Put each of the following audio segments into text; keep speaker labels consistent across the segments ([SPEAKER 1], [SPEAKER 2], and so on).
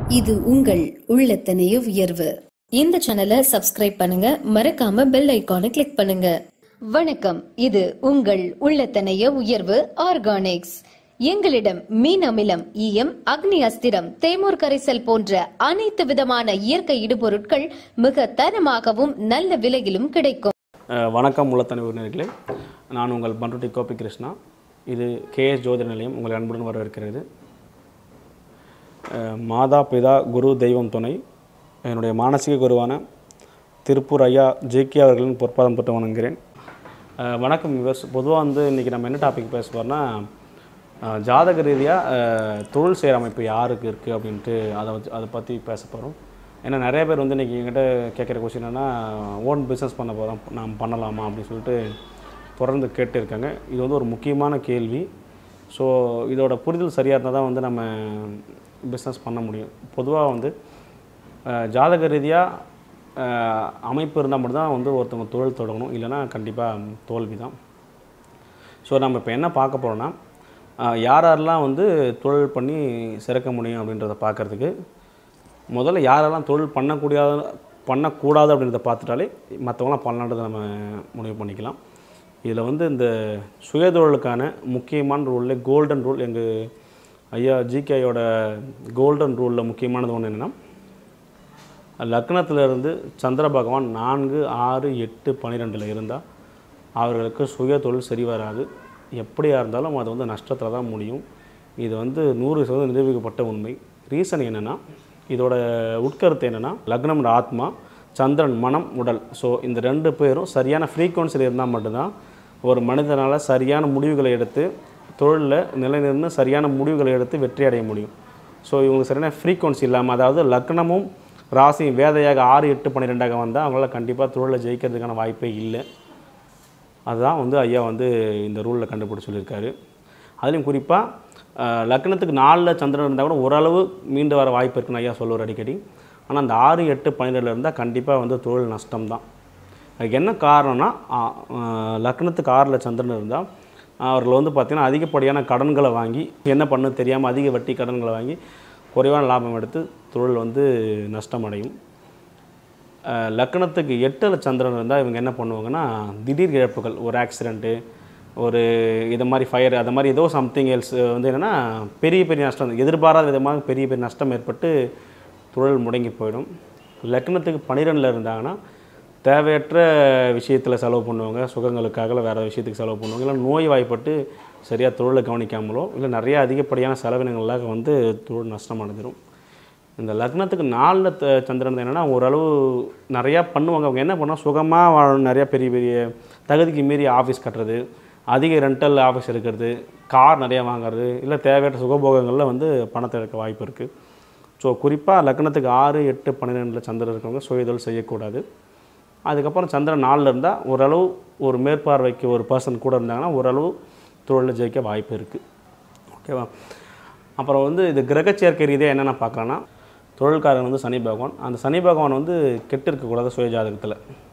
[SPEAKER 1] இது உங்கள் உள்ளத்தனைய உயர்வு இந்த சேனலை சப்ஸ்கிரைப் பண்ணுங்க மறக்காம பெல் ஐகானை கிளிக் பண்ணுங்க வணக்கம் இது உங்கள் உள்ளத்தனைய உயர்வு ஆர்கானிக்ஸ் எங்களிடம் மீன் அமிலம் ஈயம் அக்னி அஸ்திரம் தேமூர் கரைசல் போன்ற அனைத்து விதமான இயற்கை இடுபொருட்கள் மிக தரமாகவும் நல்ல விலையிலும் கிடைக்கும்
[SPEAKER 2] அஹ் வணக்கம் உள்ளத்தனை உறவினர்களே நான் உங்கள் பண்ருட்டி கோபி கிருஷ்ணா இது கேஎஸ் ஜோதிட நிலையம் உங்களை அன்புடன் வரவேற்கிறது அஹ் மாதா பிதா குரு தெய்வம் துணை என்னுடைய மானசீக குருவான திருப்பூர் ஐயா ஜேகே அவர்களின் பொற்பாதம் தொட்டு வணங்குகிறேன் அஹ் வணக்கம் விவர்ஸ் பொதுவாக வந்து இன்றைக்கி நம்ம என்ன டாபிக் பேச போகிறோம்னா அஹ் ஜாதக ரீதியாக தொழில் செய்கிற அமைப்பு யாருக்கு இருக்குது அப்படின்ட்டு அதை வச்சு அதை பற்றி பேச போகிறோம் ஏன்னா நிறைய பேர் வந்து இன்றைக்கி என்கிட்ட கேட்குற கொஸ்டின் என்னன்னா ஓன் பிஸ்னஸ் பண்ண போகிறோம் நாம் பண்ணலாமா அப்படின்னு சொல்லிட்டு தொடர்ந்து கேட்டு இருக்காங்க இது வந்து ஒரு முக்கியமான கேள்வி ஸோ இதோட புரிதல் சரியாக இருந்தால் தான் வந்து நம்ம பிஸ்னஸ் பண்ண முடியும் பொதுவாக வந்து அஹ், ஜாதக ரீதியாக அமைப்பு இருந்தால் மட்டும்தான் வந்து ஒருத்தவங்க தொழில் தொடங்கணும் இல்லைன்னா கண்டிப்பாக தோல்வி தான் ஸோ நம்ம இப்போ என்ன பார்க்க போகிறோன்னா யார் யாரெல்லாம் வந்து தொழில் பண்ணி சிறக்க முடியும் அப்படின்றத பார்க்குறதுக்கு முதல்ல யாரெல்லாம் தொழில் பண்ணக்கூடிய பண்ணக்கூடாது அப்படின்றத பார்த்துட்டாலே மற்றவங்களாம் பண்ணலான்றதை நம்ம முடிவு பண்ணிக்கலாம் இதில் வந்து இந்த சுயதொழிலுக்கான முக்கியமான ரூலில் கோல்டன் ரூல் எங்கள் ஐயா ஜிகேயோட கோல்டன் ரூலில் முக்கியமானது ஒன்று என்னென்னா லக்னத்திலிருந்து சந்திர பகவான் நான்கு ஆறு எட்டு பன்னிரெண்டில் இருந்தால் அவர்களுக்கு சுய தொழில் சரி வராது எப்படியா இருந்தாலும் அது வந்து நஷ்டத்தில் தான் முடியும் இது வந்து நூறு சதவீதம் நிரூபிக்கப்பட்ட உண்மை ரீசன் என்னென்னா இதோட உட்கருத்து என்னென்னா லக்னம் ஆத்மா சந்திரன் மனம் உடல் ஸோ இந்த ரெண்டு பேரும் சரியான ஃப்ரீக்குவன்சியில் இருந்தால் மட்டும்தான் ஒரு மனிதனால் சரியான முடிவுகளை எடுத்து தொழிலில் நிலைநின்று சரியான முடிவுகளை எடுத்து வெற்றி அடைய முடியும் ஸோ இவங்க சரியான ஃப்ரீக்குவன்சி இல்லாமல் அதாவது லக்னமும் ராசியும் வேதையாக ஆறு எட்டு பன்னிரெண்டாக வந்தால் அவங்களால கண்டிப்பாக தொழிலில் ஜெயிக்கிறதுக்கான வாய்ப்பே இல்லை அதுதான் வந்து ஐயா வந்து இந்த ரூலில் கண்டுபிடிச்சு சொல்லியிருக்காரு அதுலேயும் குறிப்பாக லக்னத்துக்கு நாலில் சந்திரன் இருந்தால் கூட ஓரளவு மீண்டு வர வாய்ப்பு இருக்குன்னு ஐயா சொல்லுவார் அடிக்கடி ஆனால் அந்த ஆறு எட்டு பன்னிரெண்டில் இருந்தால் கண்டிப்பாக வந்து தொழில் நஷ்டம்தான் அதுக்கு என்ன காரணம்னா ஆ, ஆ, லக்னத்துக்கு ஆறில் சந்திரன் இருந்தால் அவர்கள் வந்து பார்த்திங்கன்னா அதிகப்படியான கடன்களை வாங்கி என்ன பண்ணு தெரியாமல் அதிக வட்டி கடன்களை வாங்கி குறைவான லாபம் எடுத்து தொழில் வந்து நஷ்டமடையும் அஹ் லக்னத்துக்கு எட்டில் சந்திரன் இருந்தால் இவங்க என்ன பண்ணுவாங்கன்னா திடீர் இழப்புகள் ஒரு ஆக்சிடெண்ட்டு ஒரு இது மாதிரி ஃபயர் அது மாதிரி ஏதோ சம்திங் எல்ஸ் வந்து என்னென்னா பெரிய பெரிய நஷ்டம் எதிர்பாராத விதமாக பெரிய பெரிய நஷ்டம் ஏற்பட்டு தொழில் முடங்கி போயிடும் லக்னத்துக்கு பன்னிரெண்டில் இருந்தாங்கன்னா தேவையற்ற விஷயத்தில் செலவு பண்ணுவாங்க சுகங்களுக்காக இல்லை வேறு விஷயத்துக்கு செலவு பண்ணுவாங்க இல்லை நோய் வாய்ப்பட்டு சரியாக தொழிலை கவனிக்காமலோ இல்லை நிறைய அதிகப்படியான செலவினங்களாக வந்து தொழில் நஷ்டம் அடைஞ்சிரும் இந்த லக்னத்துக்கு நாலில் த- சந்திரன் என்னென்னா ஓரளவு நிறையா பண்ணுவாங்க அவங்க என்ன பண்ணால் சுகமாக வாழணும் நிறையா பெரிய பெரிய தகுதிக்கு மீறி ஆஃபீஸ் கட்டுறது அதிக ரெண்டல் ஆஃபீஸ் எடுக்கிறது கார் நிறையா வாங்குறது இல்லை தேவையற்ற சுகபோகங்களில் வந்து பணத்தை எடுக்க வாய்ப்பு இருக்குது ஸோ குறிப்பாக லக்னத்துக்கு ஆறு எட்டு பன்னிரெண்டில் சந்திரன் இருக்கவங்க சுயதொழில் செய்யக்கூடாது அதுக்கப்புறம் சந்திரன் நாலில் இருந்தால் ஓரளவு ஒரு மேற்பார்வைக்கு ஒரு பர்சன் கூட இருந்தாங்கன்னா ஓரளவு தொழிலில் ஜெயிக்க வாய்ப்பு இருக்குது ஓகேவா அப்புறம் வந்து இது கிரக சேர்க்கை ரீதியாக என்னென்ன பார்க்கலான்னா தொழில்காரன் வந்து சனி பகவான் அந்த சனி பகவான் வந்து கெட்டு இருக்கக்கூடாது சுய ஜாதகத்தில்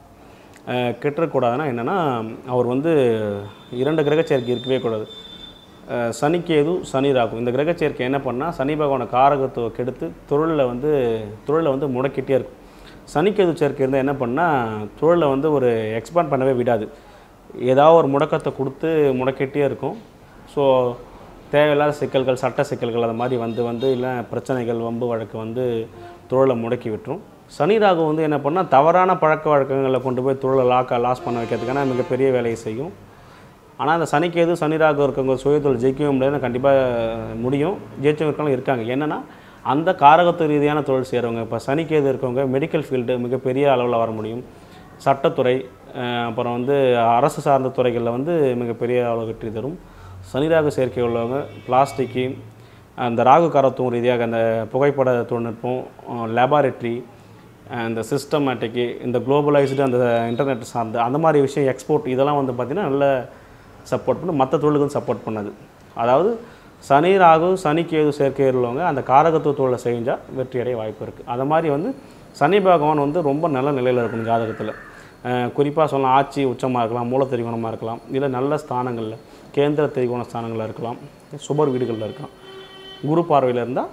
[SPEAKER 2] அஹ் கெட்டு இருக்கக்கூடாதுன்னா என்னென்னா அவர் வந்து இரண்டு கிரக சேர்க்கை இருக்கவே கூடாது அஹ் சனி கேது சனி ராகு இந்த கிரக சேர்க்கை என்ன பண்ணால் சனி பகவானை காரகத்துவ கெடுத்து தொழிலில் வந்து தொழிலை வந்து முடக்கிட்டே இருக்கும் சனி கேது சேர்க்கை இருந்தால் என்ன பண்ணால் தொழிலை வந்து ஒரு எக்ஸ்பேண்ட் பண்ணவே விடாது ஏதாவது ஒரு முடக்கத்தை கொடுத்து முடக்கிட்டே இருக்கும் ஸோ தேவையில்லாத சிக்கல்கள் சட்ட சிக்கல்கள் அது மாதிரி வந்து வந்து இல்லை பிரச்சனைகள் வம்பு வழக்கு வந்து தொழிலை முடக்கி விட்டுரும் சனி ராகு வந்து என்ன பண்ணால் தவறான பழக்க வழக்கங்களை கொண்டு போய் தொழிலை லாக்க லாஸ் பண்ண வைக்கிறதுக்கான மிகப்பெரிய வேலையை செய்யும் ஆனால் அந்த சனிக்கேது சனி ராகு இருக்கவங்க சுயதொழில் ஜெயிக்கவே முடியாது கண்டிப்பாக முடியும் ஜெயிச்சவங்க இருக்கவங்க இருக்காங்க என்னென்னா அந்த காரகத்துவ ரீதியான தொழில் செய்கிறவங்க இப்போ சனிக்கேது இருக்கவங்க மெடிக்கல் ஃபீல்டு மிகப்பெரிய அளவில் வர முடியும் சட்டத்துறை அஹ் அப்புறம் வந்து அரசு சார்ந்த துறைகளில் வந்து மிகப்பெரிய அளவு வெற்றி தரும் சனி ராகு சேர்க்கை உள்ளவங்க பிளாஸ்டிக்கு அந்த ராகு காரத்துவம் ரீதியாக அந்த புகைப்பட தொழில்நுட்பம் லேபார்ட்ரி இந்த சிஸ்டமேட்டிக்கு இந்த குளோபலைஸ்டு அந்த இன்டர்நெட் சார்ந்த அந்த மாதிரி விஷயம் எக்ஸ்போர்ட் இதெல்லாம் வந்து பார்த்திங்கன்னா நல்ல சப்போர்ட் பண்ணும் மற்ற தொழிலுக்கும் சப்போர்ட் பண்ணுது அதாவது சனி ராகு சனி கேது சேர்க்கை உள்ளவங்க அந்த காரகத்துவ தொழிலை செஞ்சால் வெற்றி அடைய வாய்ப்பு இருக்குது அது மாதிரி வந்து சனி பகவான் வந்து ரொம்ப நல்ல நிலையில் இருக்கணும் ஜாதகத்தில் குறிப்பாக சொல்லலாம் ஆட்சி உச்சமாக இருக்கலாம் மூல திரிகோணமாக இருக்கலாம் இல்லை நல்ல ஸ்தானங்களில் கேந்திர திரிகோண ஸ்தானங்களில் இருக்கலாம் சுபர் வீடுகளில் இருக்கலாம் குரு பார்வையில் இருந்தால்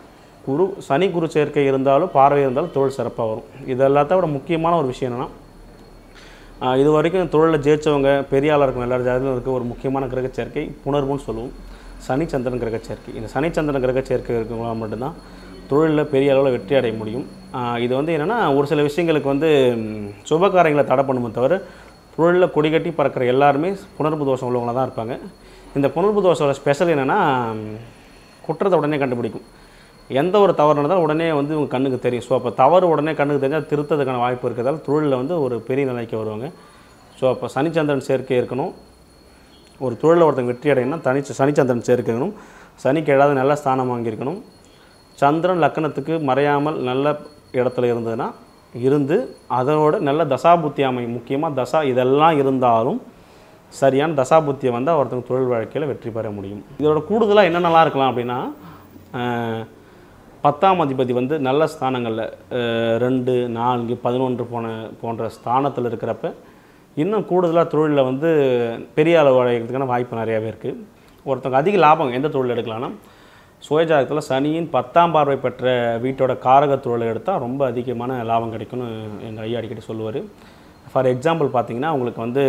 [SPEAKER 2] குரு சனி குரு சேர்க்கை இருந்தாலும் பார்வை இருந்தாலும் தொழில் சிறப்பாக வரும் இது எல்லாத்த விட முக்கியமான ஒரு விஷயம் என்னென்னா ஆஹ் இது வரைக்கும் தொழிலில் ஜெயிச்சவங்க பெரிய ஆளாக இருக்கும் எல்லாரும் ஜாதகம் இருக்க ஒரு முக்கியமான கிரக சேர்க்கை புணர்வுன்னு சொல்லுவோம் சனி சந்திரன் கிரக சேர்க்கை இந்த சனி சந்திரன் கிரக சேர்க்கை இருக்கவங்களால் மட்டும்தான் தொழிலில் பெரிய அளவில் வெற்றி அடைய முடியும் ஆஹ் இது வந்து என்னென்னா ஒரு சில விஷயங்களுக்கு வந்து ம், சுபகாரியங்களை தடை பண்ணுமே தவிர தொழிலில் கொடி கட்டி பறக்கிற எல்லாருமே புணர்வு தோஷம் உள்ளவங்களாக தான் இருப்பாங்க இந்த புணர்வு தோஷோட ஸ்பெஷல் என்னென்னா குற்றத்தை உடனே கண்டுபிடிக்கும் எந்த ஒரு தவறு நடந்தாலும் உடனே வந்து இவங்க கண்ணுக்கு தெரியும் ஸோ அப்போ தவறு உடனே கண்ணுக்கு தெரிஞ்சால் திருத்ததுக்கான வாய்ப்பு இருக்கிறதால தொழிலில் வந்து ஒரு பெரிய நிலைக்கு வருவாங்க ஸோ அப்போ சனிச்சந்திரன் சேர்க்கை இருக்கணும் ஒரு தொழிலில் ஒருத்தங்க வெற்றி அடையணும்னா தனி சனிச்சந்திரன் சேர்க்கை இருக்கணும் சனிக்கு ஏதாவது நல்ல ஸ்தானம் வாங்கியிருக்கணும் சந்திரன் லக்கணத்துக்கு மறையாமல் நல்ல இடத்துல இருந்ததுன்னா இருந்து அதோட நல்ல தசாபுத்தி அமையும் முக்கியமாக தசா இதெல்லாம் இருந்தாலும் சரியான தசாபுத்தியை வந்து ஒருத்தங்க தொழில் வாழ்க்கையில் வெற்றி பெற முடியும் இதோட கூடுதலாக என்னென்னலாம் இருக்கலாம் அப்படின்னா ஆஹ், பத்தாம் அதிபதி வந்து நல்ல ஸ்தானங்களில் அஹ், ரெண்டு நான்கு பதினொன்று போன போன்ற ஸ்தானத்தில் இருக்கிறப்ப இன்னும் கூடுதலாக தொழிலில் வந்து பெரிய அளவு அடைகிறதுக்கான வாய்ப்பு நிறையாவே இருக்குது ஒருத்தவங்க அதிக லாபம் எந்த தொழில் எடுக்கலாம்னா சுயஜாதகத்தில் சனியின் பத்தாம் பார்வை பெற்ற வீட்டோட காரக தொழிலை எடுத்தால் ரொம்ப அதிகமான லாபம் கிடைக்கும்னு எங்கள் ஐயா அடிக்கடி சொல்லுவார் ஃபார் எக்ஸாம்பிள் பார்த்தீங்கன்னா உங்களுக்கு வந்து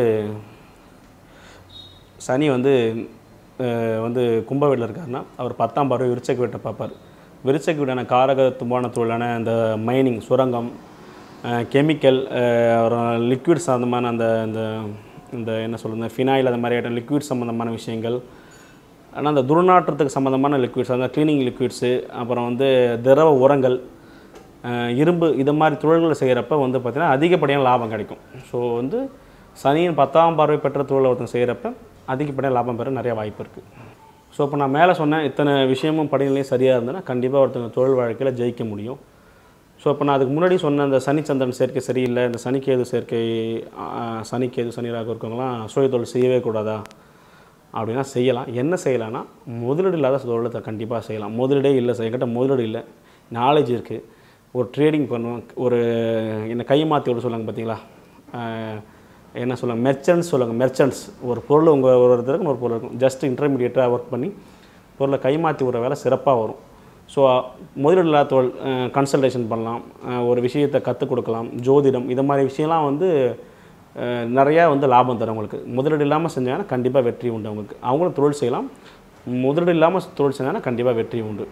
[SPEAKER 2] சனி வந்து அஹ், வந்து கும்ப வீட்டில் இருக்காருன்னா அவர் பத்தாம் பார்வை விருச்சக வீட்டை பார்ப்பார் விருச்சக வீடான காரகத்துமான தொழிலான இந்த மைனிங் சுரங்கம் கெமிக்கல் அப்புறம் லிக்விட் சம்மந்தமான அந்த இந்த இந்த என்ன சொல்கிறது ஃபினாயில் அந்த மாதிரி லிக்விட் சம்மந்தமான விஷயங்கள் ஆனால் அந்த துர்நாற்றத்துக்கு சம்மந்தமான லிக்விட்ஸ் அந்த க்ளீனிங் லிக்விட்ஸு அப்புறம் வந்து திரவ உரங்கள் அஹ், இரும்பு இது மாதிரி தொழில்களை செய்கிறப்ப வந்து பார்த்திங்கன்னா அதிகப்படியான லாபம் கிடைக்கும் ஸோ வந்து சனியின் பத்தாம் பார்வை பெற்ற தொழிலை ஒருத்தன் செய்கிறப்ப அதிகப்படியான லாபம் பெற நிறைய வாய்ப்பு இருக்குது ஸோ இப்போ நான் மேலே சொன்னேன் இத்தனை விஷயமும் படிநிலையும் சரியாக இருந்ததுன்னா கண்டிப்பாக ஒருத்தங்க தொழில் வாழ்க்கையில் ஜெயிக்க முடியும் ஸோ இப்போ நான் அதுக்கு முன்னாடி சொன்ன அந்த சனி சந்திரன் சேர்க்கை சரியில்லை இந்த சனிக்கேது சேர்க்கை ஆஹ், சனிக்கேது சனிராக இருக்கவங்களாம் சுய தொழில் செய்யவே கூடாதா அப்படின்னா செய்யலாம் என்ன செய்யலாம்னா முதலீடு இல்லாத தொழிலை கண்டிப்பாக செய்யலாம் முதலீடே இல்லை சார் என்கிட்ட முதலீடு இல்லை நாலேஜ் இருக்குது ஒரு ட்ரேடிங் பண்ணுவோம் ஒரு என்ன கை மாற்றி விட சொல்லுவாங்க பார்த்தீங்களா ஆஹ், என்ன சொல்லுவாங்க மெர்ச்சன்ட்ஸ் சொல்லுவாங்க மெர்ச்சன்ட்ஸ் ஒரு பொருள் உங்கள் ஒரு ஒருத்தருக்கு ஒரு பொருள் இருக்கும் ஜஸ்ட் இன்டர்மீடியேட்டாக ஒர்க் பண்ணி பொருளை கை மாற்றி விடுற வேலை சிறப்பாக வரும் ஸோ முதலீடு இல்லாத தொழில் கன்சல்டேஷன் பண்ணலாம் அஹ், ஒரு விஷயத்தை கற்றுக் கொடுக்கலாம் ஜோதிடம் இது மாதிரி விஷயம்லாம் வந்து அஹ், நிறையா வந்து லாபம் தரும் உங்களுக்கு முதலீடு இல்லாமல் செஞ்சாங்கன்னா கண்டிப்பாக வெற்றி உண்டு அவங்களுக்கு அவங்களும் தொழில் செய்யலாம் முதலீடு இல்லாமல் தொழில் செஞ்சாங்கன்னா கண்டிப்பாக வெற்றி உண்டு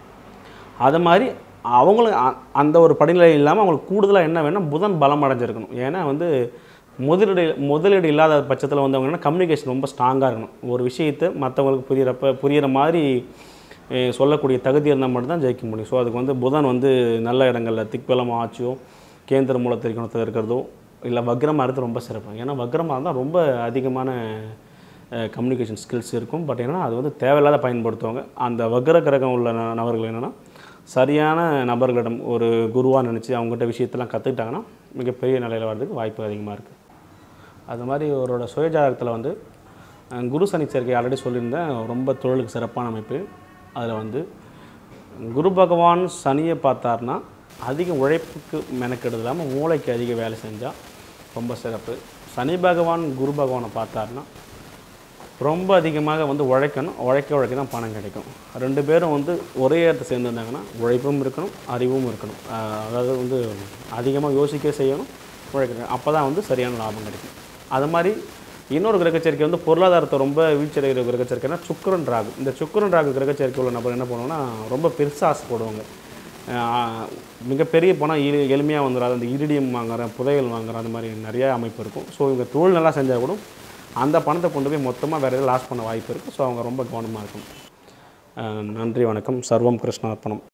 [SPEAKER 2] அது மாதிரி அவங்களும் அ- அந்த ஒரு படிநிலை இல்லாமல் அவங்களுக்கு கூடுதலாக என்ன வேணும் புதன் பலம் அடைஞ்சிருக்கணும் ஏன்னா வந்து முதலீடு முதலீடு இல்லாத பட்சத்தில் வந்து அவங்க என்ன கம்யூனிகேஷன் ரொம்ப ஸ்ட்ராங்காக இருக்கணும் ஒரு விஷயத்தை மற்றவங்களுக்கு புரியிறப்ப புரியிற மாதிரி அஹ், சொல்லக்கூடிய தகுதி இருந்தால் மட்டும்தான் ஜெயிக்க முடியும் ஸோ அதுக்கு வந்து புதன் வந்து நல்ல இடங்களில் திக்பலம் ஆட்சியோ கேந்திர மூலத்திற்கணத்தில் இருக்கிறதோ இல்லை வக்ரமாக இருக்கிறது ரொம்ப சிறப்பு ஏன்னா வக்ரமாக இருந்தால் ரொம்ப அதிகமான கம்யூனிகேஷன் ஸ்கில்ஸ் இருக்கும் பட் என்னன்னா அது வந்து தேவையில்லாத பயன்படுத்துவாங்க அந்த வக்ர கிரகம் உள்ள ந- நபர்கள் என்னென்னா சரியான நபர்களிடம் ஒரு குருவாக நினச்சி அவங்ககிட்ட விஷயத்தெல்லாம் கற்றுக்கிட்டாங்கன்னா மிகப்பெரிய நிலையில் வர்றதுக்கு வாய்ப்பு அதிகமாக இருக்குது அது மாதிரி அவரோட சுயஜாதகத்தில் வந்து அஹ், குரு சனி சேர்க்கை ஆல்ரெடி சொல்லியிருந்தேன் ரொம்ப தொழிலுக்கு சிறப்பான அமைப்பு அதில் வந்து குரு பகவான் சனியை பார்த்தார்னா அதிக உழைப்புக்கு மெனக்கெடுது இல்லாமல் மூளைக்கு அதிக வேலை செஞ்சால் ரொம்ப சிறப்பு சனி பகவான் குரு பகவானை பார்த்தார்னா ரொம்ப அதிகமாக வந்து உழைக்கணும் உழைக்க உழைக்க தான் பணம் கிடைக்கும் ரெண்டு பேரும் வந்து ஒரே இடத்த சேர்ந்துருந்தாங்கன்னா உழைப்பும் இருக்கணும் அறிவும் இருக்கணும் ஆஹ் அதாவது வந்து அதிகமாக யோசிக்க செய்யணும் உழைக்கணும் அப்போ தான் வந்து சரியான லாபம் கிடைக்கும் அது மாதிரி இன்னொரு கிரகச்சேர்க்கை வந்து பொருளாதாரத்தை ரொம்ப வீழ்ச்சியடைகிற கிரகச்சேர்க்கைனா சுக்கிரன் ராகு இந்த சுக்கிரன் ராகு கிரகச்சேர்க்கை உள்ள நபர் என்ன பண்ணுவாங்கன்னா ரொம்ப பெருசாக ஆசைப்படுவாங்க ஆஹ் மிகப்பெரிய பணம் எளி எளிமையாக வந்துடாது அந்த இரிடியம் வாங்குறேன் புதையல் வாங்குறேன் அந்த மாதிரி நிறைய அமைப்பு இருக்கும் ஸோ இவங்க தொழில் நல்லா செஞ்சால் கூட அந்த பணத்தை கொண்டு போய் மொத்தமாக வேறு எதாவது லாஸ் பண்ண வாய்ப்பு இருக்குது ஸோ அவங்க ரொம்ப கவனமாக இருக்கணும் ஆஹ் நன்றி வணக்கம் சர்வம் கிருஷ்ணார்ப்பணம்